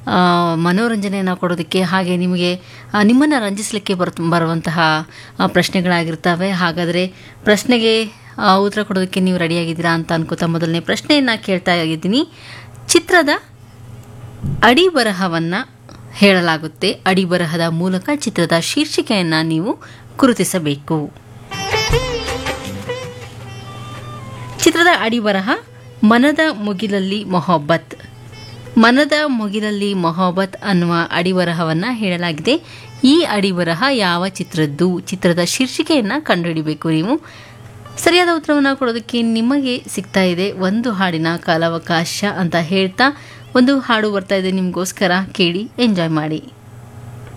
ಆ, ಮನೋರಂಜನೆಯನ್ನು ಕೊಡೋದಕ್ಕೆ ಹಾಗೆ ನಿಮಗೆ ಆ, ನಿಮ್ಮನ್ನು ರಂಜಿಸಲಿಕ್ಕೆ ಬರ್ ಬರುವಂತಹ ಆ, ಪ್ರಶ್ನೆಗಳಾಗಿರ್ತವೆ ಹಾಗಾದರೆ ಪ್ರಶ್ನೆಗೆ ಆ, ಉತ್ತರ ಕೊಡೋದಕ್ಕೆ ನೀವು ರೆಡಿಯಾಗಿದ್ದೀರಾ ಅಂತ ಅನ್ಕೋತಾ ಮೊದಲನೇ ಪ್ರಶ್ನೆಯನ್ನು ಕೇಳ್ತಾ ಇದ್ದೀನಿ ಚಿತ್ರದ ಅಡಿಬರಹವನ್ನು ಹೇಳಲಾಗುತ್ತೆ ಅಡಿಬರಹದ ಮೂಲಕ ಚಿತ್ರದ ಶೀರ್ಷಿಕೆಯನ್ನು ನೀವು ಗುರುತಿಸಬೇಕು ಚಿತ್ರದ ಅಡಿಬರಹ ಮನದ ಮುಗಿಲಲ್ಲಿ ಮೊಹಬ್ಬತ್ ಮನದ ಮುಗಿಲಲ್ಲಿ ಮೊಹಬ್ಬತ್ ಅನ್ನುವ ಅಡಿಬರಹವನ್ನು ಹೇಳಲಾಗಿದೆ ಈ ಅಡಿಬರಹ ಯಾವ ಚಿತ್ರದ್ದು ಚಿತ್ರದ ಶೀರ್ಷಿಕೆಯನ್ನು ಕಂಡುಹಿಡಿಬೇಕು ನೀವು ಸರಿಯಾದ ಉತ್ತರವನ್ನು ಕೊಡೋದಕ್ಕೆ ನಿಮಗೆ ಸಿಗ್ತಾ ಇದೆ ಒಂದು ಹಾಡಿನ ಕಾಲಾವಕಾಶ ಅಂತ ಹೇಳ್ತಾ ಒಂದು ಹಾಡು ಬರ್ತಾ ಇದೆ ನಿಮಗೋಸ್ಕರ ಕೇಳಿ ಎಂಜಾಯ್ ಮಾಡಿ